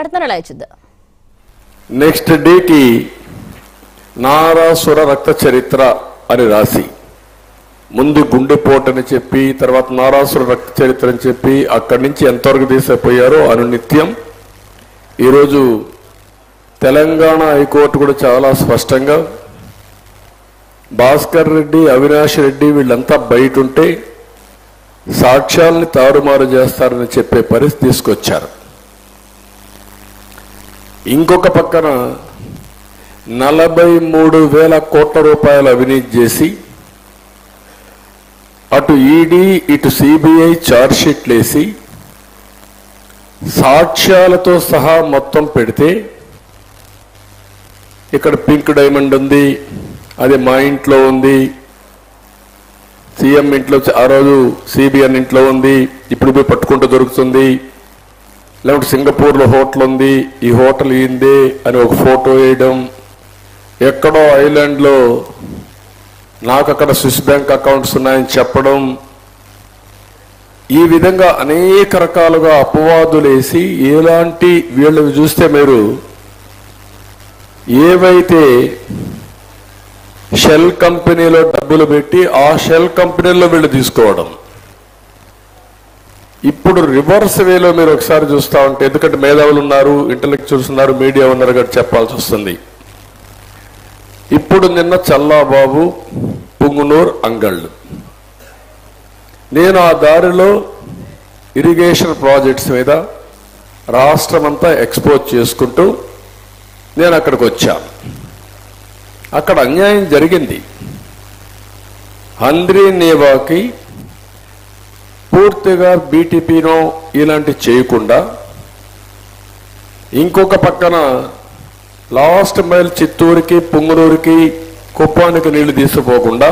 మాట్లాడుతున్నారు అలా చూద్దాం నెక్స్ట్ డేకి నారాసుర రక్త చరిత్ర అని రాసి ముందు గుండెపోటని చెప్పి తర్వాత నారాసుర రక్త చరిత్ర అని చెప్పి అక్కడి నుంచి ఎంతవరకు తీసుకుపోయారో అనునిత్యం ఈరోజు తెలంగాణ హైకోర్టు కూడా చాలా స్పష్టంగా భాస్కర్ రెడ్డి అవినాష్ రెడ్డి వీళ్ళంతా బయట ఉంటే సాక్ష్యాల్ని తారుమారు చేస్తారని చెప్పే పరిస్థితి తీసుకొచ్చారు ఇంకొక పక్కన నలభై మూడు వేల కోట్ల రూపాయలు అవినీతి చేసి అటు ఈడీ ఇటు సిబిఐ ఛార్జ్షీట్లు వేసి సాక్ష్యాలతో సహా మొత్తం పెడితే ఇక్కడ పింక్ డైమండ్ ఉంది అది మా ఇంట్లో ఉంది సీఎం ఇంట్లో ఆ రోజు సిబిఎన్ ఇంట్లో ఉంది ఇప్పుడు పోయి పట్టుకుంటూ దొరుకుతుంది లేకపోతే సింగపూర్లో హోటల్ ఉంది ఈ హోటల్ ఈందే అని ఒక ఫోటో వేయడం ఎక్కడో ఐలాండ్లో నాకు అక్కడ స్విస్ బ్యాంక్ అకౌంట్స్ ఉన్నాయని చెప్పడం ఈ విధంగా అనేక రకాలుగా అపవాదులేసి ఎలాంటి వీళ్ళని చూస్తే మీరు ఏవైతే షెల్ కంపెనీలో డబ్బులు పెట్టి ఆ షెల్ కంపెనీలో వీళ్ళు తీసుకోవడం ఇప్పుడు రివర్స్ వేలో మీరు ఒకసారి చూస్తా ఉంటే ఎందుకంటే మేధావులు ఉన్నారు ఇంటలెక్చువల్స్ ఉన్నారు మీడియా ఉన్నారు కాబట్టి చెప్పాల్సి వస్తుంది ఇప్పుడు నిన్న చల్లాబాబు పుంగునూర్ అంగళ్ళు నేను ఆ దారిలో ఇరిగేషన్ ప్రాజెక్ట్స్ మీద రాష్ట్రమంతా ఎక్స్పోజ్ చేసుకుంటూ నేను అక్కడికి వచ్చాను అక్కడ అన్యాయం జరిగింది హంద్రీ నేవాకి పూర్తిగా బీటీపీనో ఇలాంటి చేయకుండా ఇంకొక పక్కన లాస్ట్ మైల్ చిత్తూరుకి పుంగనూరుకి కుప్పానికి నీళ్లు తీసుకుపోకుండా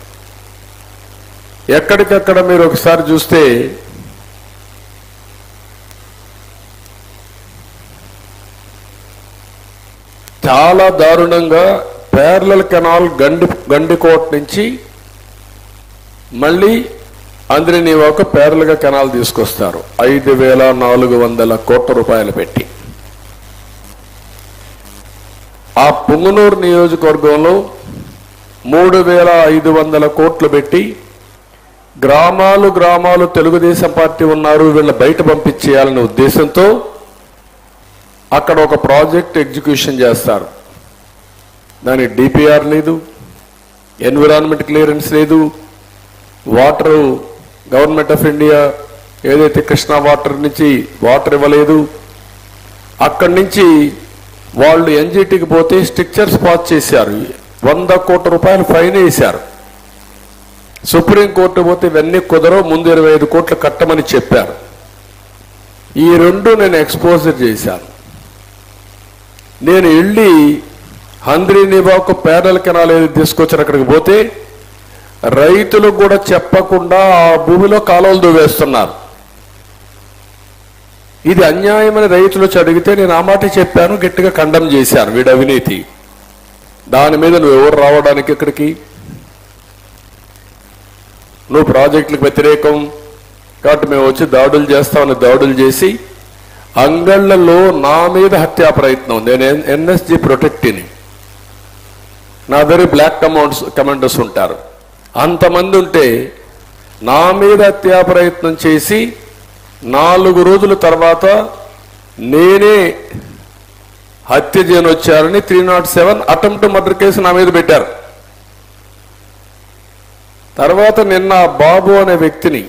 ఎక్కడికక్కడ మీరు ఒకసారి చూస్తే చాలా దారుణంగా పేర్లల్ కెనాల్ గండి గండికోట నుంచి మళ్ళీ అంద్రినీవాకు పేర్లుగా కెనాల్ తీసుకొస్తారు ఐదు వేల నాలుగు వందల కోట్ల రూపాయలు పెట్టి ఆ పుంగనూరు నియోజకవర్గంలో మూడు వేల ఐదు వందల కోట్లు పెట్టి గ్రామాలు గ్రామాలు తెలుగుదేశం పార్టీ ఉన్నారు వీళ్ళ బయట పంపించేయాలనే ఉద్దేశంతో అక్కడ ఒక ప్రాజెక్ట్ ఎగ్జిక్యూషన్ చేస్తారు దాని డిపిఆర్ లేదు ఎన్విరాన్మెంట్ క్లియరెన్స్ లేదు వాటర్ గవర్నమెంట్ ఆఫ్ ఇండియా ఏదైతే కృష్ణా వాటర్ నుంచి వాటర్ ఇవ్వలేదు అక్కడి నుంచి వాళ్ళు ఎన్జిటికి పోతే స్ట్రిక్చర్స్ పాస్ చేశారు వంద కోట్ల రూపాయలు ఫైన్ వేశారు సుప్రీంకోర్టు పోతే ఇవన్నీ కుదరవు ముందు ఇరవై ఐదు కోట్లు కట్టమని చెప్పారు ఈ రెండు నేను ఎక్స్పోజర్ చేశాను నేను వెళ్ళి హంద్రీ నివాకు పేదల కెనాల్ ఏది తీసుకొచ్చారు అక్కడికి పోతే రైతులకు కూడా చెప్పకుండా ఆ భూమిలో కాలువలు దువ్వేస్తున్నారు ఇది అన్యాయమని రైతులు వచ్చి అడిగితే నేను ఆ మాట చెప్పాను గట్టిగా ఖండం చేశాను వీడి అవినీతి దాని మీద నువ్వు ఎవరు రావడానికి ఇక్కడికి నువ్వు ప్రాజెక్టులకు వ్యతిరేకం కాబట్టి మేము వచ్చి దాడులు చేస్తామని దాడులు చేసి అంగళ్లలో నా మీద హత్యా ప్రయత్నం నేను ఎన్ఎస్జి ప్రొటెక్టిని నా దగ్గర బ్లాక్ కమాండ్స్ కమాండర్స్ ఉంటారు అంతమంది ఉంటే నా మీద హత్యా ప్రయత్నం చేసి నాలుగు రోజుల తర్వాత నేనే హత్య చేయని వచ్చారని three not seven attempt murder case నా మీద పెట్టారు తర్వాత నిన్న ఆ బాబు అనే వ్యక్తిని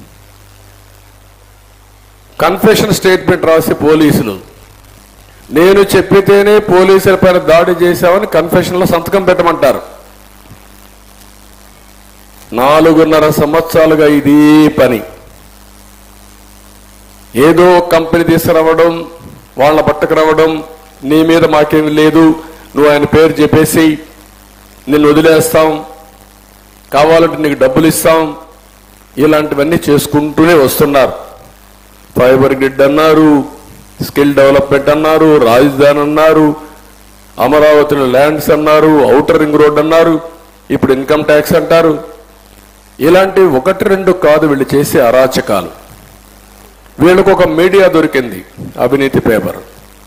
కన్ఫెషన్ స్టేట్మెంట్ రాసి పోలీసులు నేను చెప్పితేనే పోలీసుల పైన దాడి చేశామని కన్ఫెషన్ లో సంతకం పెట్టమంటారు నాలుగున్నర సంవత్సరాలుగా ఇదే పని ఏదో కంపెనీ తీసుకురావడం వాళ్ళ పట్టుకురావడం నీ మీద మాకేం లేదు నువ్వు ఆయన పేరు చెప్పేసి నిన్ను వదిలేస్తాం కావాలంటే నీకు డబ్బులు ఇస్తాం ఇలాంటివన్నీ చేసుకుంటూనే వస్తున్నారు ఫైబర్ గ్రిడ్ అన్నారు స్కిల్ డెవలప్మెంట్ అన్నారు రాజధాని అన్నారు అమరావతిలో ల్యాండ్స్ అన్నారు ఔటర్ రింగ్ రోడ్ అన్నారు ఇప్పుడు ఇన్కమ్ ట్యాక్స్ అంటారు ఇలాంటి ఒకటి రెండు కాదు వీళ్ళు చేసే అరాచకాలు వీళ్ళకు ఒక మీడియా దొరికింది అవినీతి పేపర్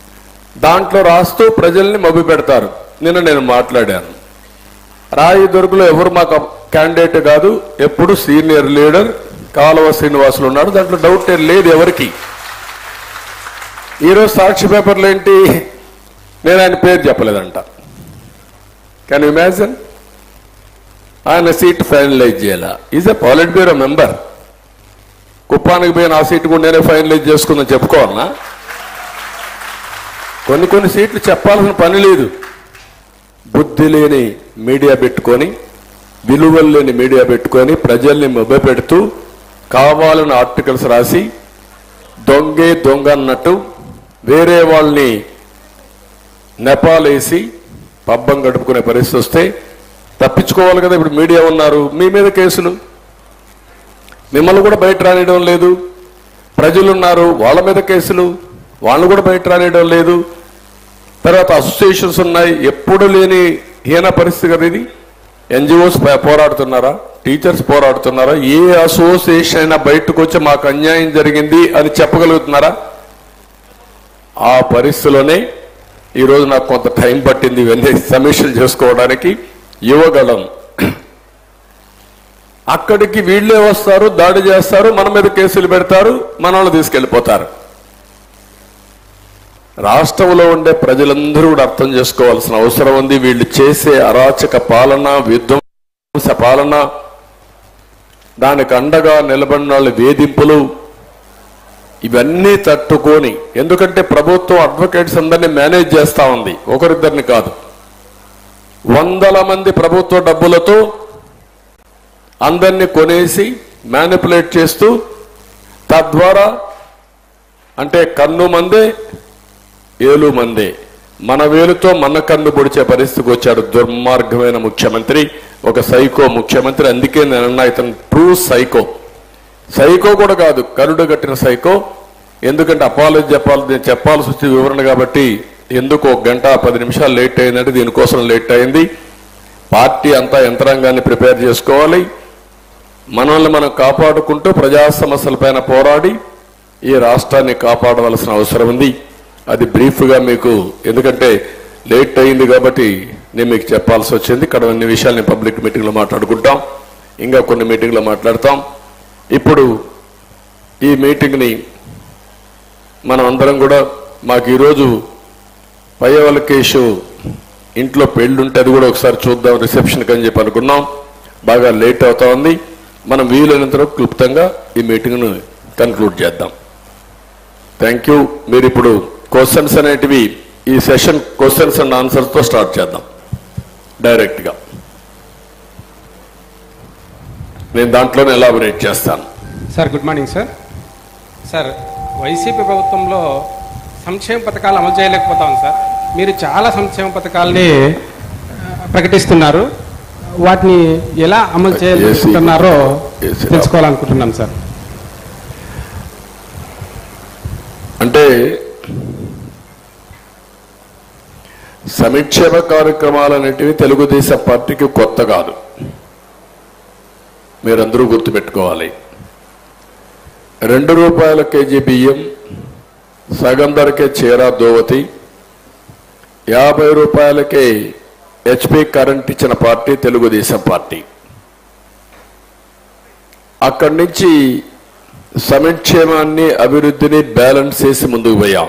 దాంట్లో రాస్తూ ప్రజల్ని మభ్య పెడతారు నిన్న నేను మాట్లాడాను రాయి దొరుకులో ఎవరు మాకు క్యాండిడేట్ కాదు ఎప్పుడు సీనియర్ లీడర్ కాలువ శ్రీనివాసులు ఉన్నాడు దాంట్లో డౌట్ ఏం లేదు ఎవరికి ఈరోజు సాక్షి పేపర్లు ఏంటి నేను ఆయన పేరు చెప్పలేదంట కెన్ ఇమాజిన్ ఆయన సీట్ ఫైనలైజ్ చేయాల is a politburo member కుప్పానికి పోయిన ఆ సీట్ కూడా నేనే ఫైనలైజ్ చేసుకుందని చెప్పుకోవాలనా కొన్ని కొన్ని సీట్లు చెప్పాల్సిన పని లేదు బుద్ధి లేని మీడియా పెట్టుకొని విలువలు లేని మీడియా పెట్టుకొని ప్రజల్ని పెడుతూ కావాలని ఆర్టికల్స్ రాసి దొంగే దొంగ అన్నట్టు వేరే వాళ్ళని నెపాలేసి పబ్బం గడుపుకునే పరిస్థితి వస్తే తప్పించుకోవాలి కదా ఇప్పుడు మీడియా ఉన్నారు మీ మీద కేసులు మిమ్మల్ని కూడా బయట రానియడం లేదు ప్రజలు ఉన్నారు వాళ్ళ మీద కేసులు వాళ్ళు కూడా బయట రానియడం లేదు తర్వాత అసోసియేషన్స్ ఉన్నాయి ఎప్పుడు లేని హీన పరిస్థితి కదా ఇది ఎన్జిఓస్ పోరాడుతున్నారా టీచర్స్ పోరాడుతున్నారా ఏ అసోసియేషన్ అయినా బయటకు వచ్చి మాకు అన్యాయం జరిగింది అని చెప్పగలుగుతున్నారా ఆ పరిస్థితిలోనే ఈరోజు నాకు కొంత టైం పట్టింది ఇవన్నీ సమీక్షలు చేసుకోవడానికి యువగళం అక్కడికి వీళ్ళే వస్తారు దాడి చేస్తారు మన మీద కేసులు పెడతారు మన వాళ్ళు తీసుకెళ్లిపోతారు రాష్ట్రంలో ఉండే ప్రజలందరూ కూడా అర్థం చేసుకోవాల్సిన అవసరం ఉంది వీళ్ళు చేసే అరాచక పాలన విధ్వంస పాలన దానికి అండగా నిలబడిన వాళ్ళ వేధింపులు ఇవన్నీ తట్టుకొని ఎందుకంటే ప్రభుత్వం అడ్వకేట్స్ అందరినీ మేనేజ్ చేస్తా ఉంది ఒకరిద్దరిని కాదు వందల మంది ప్రభుత్వ డబ్బులతో అందరినీ కొనేసి మ్యానిపులేట్ చేస్తూ తద్వారా అంటే కన్ను మందే ఏలు మందే మన వేలుతో మన కన్ను పొడిచే పరిస్థితికి వచ్చాడు దుర్మార్గమైన ముఖ్యమంత్రి ఒక సైకో ముఖ్యమంత్రి అందుకే నేను అన్నా ఇతను ట్రూ సైకో సైకో కూడా కాదు కరుడు కట్టిన సైకో ఎందుకంటే అపాలజీ చెప్పాలి నేను చెప్పాల్సి వచ్చే వివరణ కాబట్టి ఎందుకు ఒక గంట పది నిమిషాలు లేట్ అయిందంటే దీనికోసం లేట్ అయింది పార్టీ అంతా యంత్రాంగాన్ని ప్రిపేర్ చేసుకోవాలి మనల్ని మనం కాపాడుకుంటూ ప్రజా సమస్యలపైన పోరాడి ఈ రాష్ట్రాన్ని కాపాడవలసిన అవసరం ఉంది అది బ్రీఫ్గా మీకు ఎందుకంటే లేట్ అయింది కాబట్టి నేను మీకు చెప్పాల్సి వచ్చింది ఇక్కడ అన్ని విషయాలు నేను పబ్లిక్ మీటింగ్లో మాట్లాడుకుంటాం ఇంకా కొన్ని మీటింగ్లో మాట్లాడతాం ఇప్పుడు ఈ మీటింగ్ని మనం అందరం కూడా మాకు ఈరోజు పయ్యవల కేసు ఇంట్లో పెళ్ళుంటే అది కూడా ఒకసారి చూద్దాం రిసెప్షన్కి అని చెప్పి అనుకున్నాం బాగా లేట్ అవుతా ఉంది మనం వీలైనంత వరకు క్లుప్తంగా ఈ మీటింగ్ను కన్క్లూడ్ చేద్దాం థ్యాంక్ యూ మీరు ఇప్పుడు క్వశ్చన్స్ అనేటివి ఈ సెషన్ క్వశ్చన్స్ అండ్ ఆన్సర్స్తో స్టార్ట్ చేద్దాం డైరెక్ట్గా నేను దాంట్లోనే ఎలాబొరేట్ చేస్తాను sir good morning sir sir YCP ప్రభుత్వంలో సంక్షేమ పథకాలు అమలు చేయలేకపోతాం సార్ మీరు చాలా సంక్షేమ పథకాలని ఆ, ప్రకటిస్తున్నారు వాటిని ఎలా అమలు చేయాలనుకుంటున్నారో Yes, sir. తెలుసుకోవాలనుకుంటున్నాం సార్ అంటే సంక్షేమ కార్యక్రమాలు అనేటివి తెలుగుదేశం పార్టీకి కొత్త కాదు మీరందరూ గుర్తుపెట్టుకోవాలి రెండు రూపాయల కేజీ బియ్యం సగం ధరకే చీర దోవతి యాభై రూపాయలకే హెచ్పి కరెంట్ ఇచ్చిన పార్టీ తెలుగుదేశం పార్టీ అక్కడి నుంచి సంక్షేమాన్ని అభివృద్ధిని బ్యాలెన్స్ చేసి ముందుకు పోయాం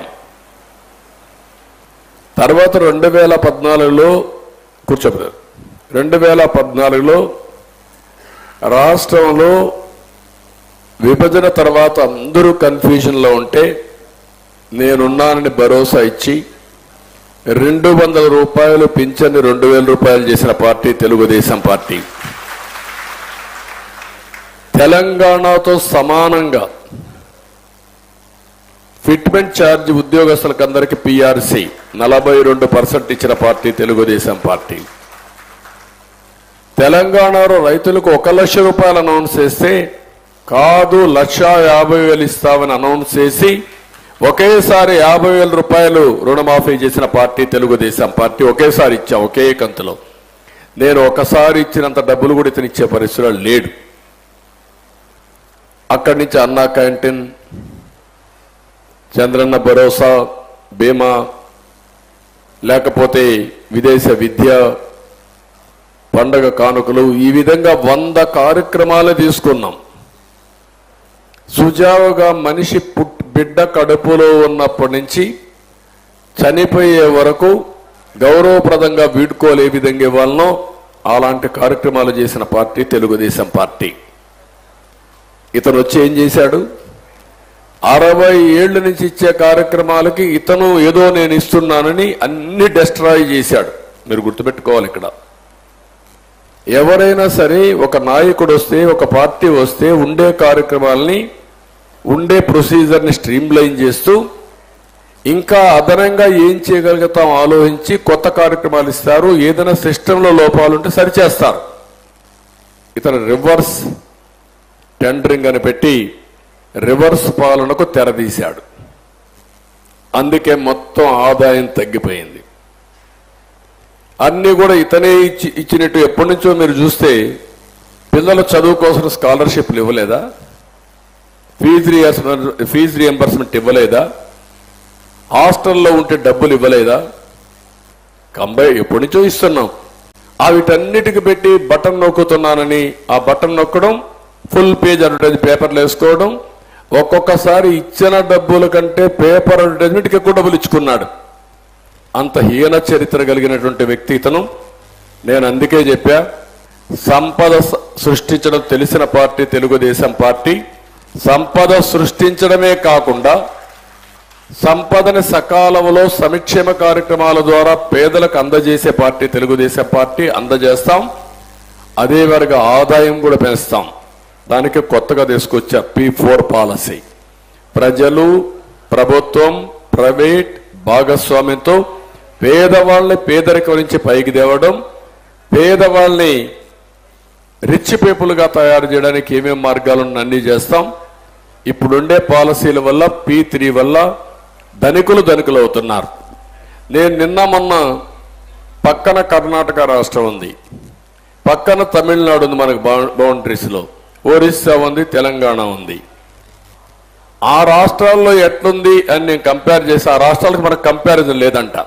తర్వాత రెండు వేల పద్నాలుగులో కూర్చోబోయారు రెండు వేల పద్నాలుగులో రాష్ట్రంలో విభజన తర్వాత అందరూ కన్ఫ్యూజన్లో ఉంటే నేనున్నానని భరోసా ఇచ్చి రెండు వందల రూపాయలు పింఛన్ని రెండు వేల రూపాయలు చేసిన పార్టీ తెలుగుదేశం పార్టీ తెలంగాణతో సమానంగా ఫిట్మెంట్ ఛార్జ్ ఉద్యోగస్తులకు అందరికి పిఆర్సి నలభై రెండు పర్సెంట్ ఇచ్చిన పార్టీ తెలుగుదేశం పార్టీ తెలంగాణలో రైతులకు ఒక లక్ష రూపాయలు అనౌన్స్ చేస్తే కాదు లక్ష యాభై వేలు ఇస్తామని అనౌన్స్ చేసి ఒకేసారి యాభై వేల రూపాయలు రుణమాఫీ చేసిన పార్టీ తెలుగుదేశం పార్టీ ఒకేసారి ఇచ్చాం ఒకే కంతులో నేను ఒకసారి ఇచ్చినంత డబ్బులు కూడా ఇతను ఇచ్చే పరిస్థితిలో లేడు అక్కడి నుంచి అన్నా క్యాంటీన్ చంద్రన్న భరోసా బీమా లేకపోతే విదేశ విద్య పండగ కానుకలు ఈ విధంగా వంద కార్యక్రమాలు తీసుకున్నాం సుజావుగా మనిషి పుట్ బిడ్డ కడుపులో ఉన్నప్పటి నుంచి చనిపోయే వరకు గౌరవప్రదంగా వీడ్కోలు ఏ విధంగా ఇవ్వాలనో అలాంటి కార్యక్రమాలు చేసిన పార్టీ తెలుగుదేశం పార్టీ ఇతను వచ్చి ఏం చేశాడు అరవై ఏళ్ల నుంచి ఇచ్చే కార్యక్రమాలకి ఇతను ఏదో నేను ఇస్తున్నానని అన్ని డెస్ట్రాయ్ చేశాడు మీరు గుర్తుపెట్టుకోవాలి ఇక్కడ ఎవరైనా సరే ఒక నాయకుడు వస్తే ఒక పార్టీ వస్తే ఉండే కార్యక్రమాలని ఉండే ప్రొసీజర్ని స్ట్రీమ్ లైన్ చేస్తూ ఇంకా అదనంగా ఏం చేయగలుగుతాం ఆలోచించి కొత్త కార్యక్రమాలు ఇస్తారు ఏదైనా సిస్టంలో లోపాలుంటే సరిచేస్తారు ఇతను రివర్స్ టెండరింగ్ అని పెట్టి రివర్స్ పాలనకు తెరదీశాడు అందుకే మొత్తం ఆదాయం తగ్గిపోయింది అన్ని కూడా ఇతనే ఇచ్చి ఇచ్చినట్టు ఎప్పటి నుంచో మీరు చూస్తే పిల్లల చదువు కోసం స్కాలర్షిప్లు ఇవ్వలేదా ఫీజు రియంబర్స్మెంట్ ఫీజు రియంబర్స్మెంట్ ఇవ్వలేదా హాస్టల్లో ఉంటే డబ్బులు ఇవ్వలేదా కంబై ఎప్పటి నుంచో ఇస్తున్నాం ఆ వీటన్నిటికి పెట్టి బటన్ నొక్కుతున్నానని ఆ బటన్ నొక్కడం ఫుల్ పేజ్ అడ్వర్టైజ్ పేపర్లు వేసుకోవడం ఒక్కొక్కసారి ఇచ్చిన డబ్బుల కంటే పేపర్ అడ్వర్టైజ్మెంట్కి ఎక్కువ డబ్బులు ఇచ్చుకున్నాడు అంత హీన చరిత్ర కలిగినటువంటి వ్యక్తి ఇతను నేను అందుకే చెప్పా సంపద స- సృష్టించడం తెలిసిన పార్టీ తెలుగుదేశం పార్టీ సంపద సృష్టించడమే కాకుండా సంపదని సకాలంలో సంక్షేమ కార్యక్రమాల ద్వారా పేదలకు అందజేసే పార్టీ తెలుగుదేశం పార్టీ అందజేస్తాం అదే వరకు ఆదాయం కూడా పెంచుతాం దానికి కొత్తగా తీసుకొచ్చా పి ఫోర్ పాలసీ ప్రజలు ప్రభుత్వం ప్రైవేట్ భాగస్వామ్యంతో పేదవాళ్ళని పేదరికం నుంచి పైకి తేవడం పేదవాళ్ళని రిచ్ పీపుల్గా తయారు చేయడానికి ఏమేం మార్గాలను అన్ని చేస్తాం ఇప్పుడుండే పాలసీల వల్ల పీ త్రీ వల్ల ధనికులు ధనికులు అవుతున్నారు నేను నిన్న మొన్న పక్కన కర్ణాటక రాష్ట్రం ఉంది పక్కన తమిళనాడు ఉంది మనకు బౌండరీస్ లో ఒరిస్సా ఉంది తెలంగాణ ఉంది ఆ రాష్ట్రాల్లో ఎట్లుంది అని నేను కంపేర్ చేసి ఆ రాష్ట్రాలకు మనకు కంపారిజన్ లేదంట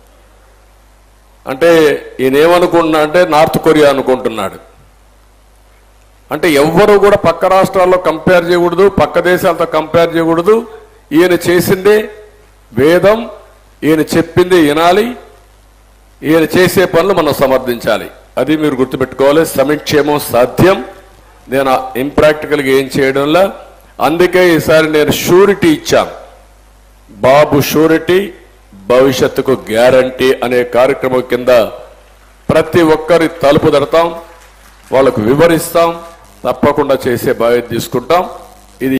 అంటే ఈయన ఏమనుకుంటున్నా అంటే నార్త్ కొరియా అనుకుంటున్నాడు అంటే ఎవ్వరు కూడా పక్క రాష్ట్రాల్లో కంపేర్ చేయకూడదు పక్క దేశాలతో కంపేర్ చేయకూడదు ఈయన చేసిందే వేదం ఈయన చెప్పింది వినాలి ఈయన చేసే పనులు మనం సమర్థించాలి అది మీరు గుర్తుపెట్టుకోవాలి సమక్షేమం సాధ్యం నేను ఇంప్రాక్టికల్గా ఏం చేయడంలా అందుకే ఈసారి నేను షూరిటీ ఇచ్చాను బాబు షూరిటీ భవిష్యత్తుకు గ్యారంటీ అనే కార్యక్రమం కింద ప్రతి ఒక్కరి తలుపు తడతాం వాళ్ళకు వివరిస్తాం తప్పకుండా చేసే బాధ్యత తీసుకుంటాం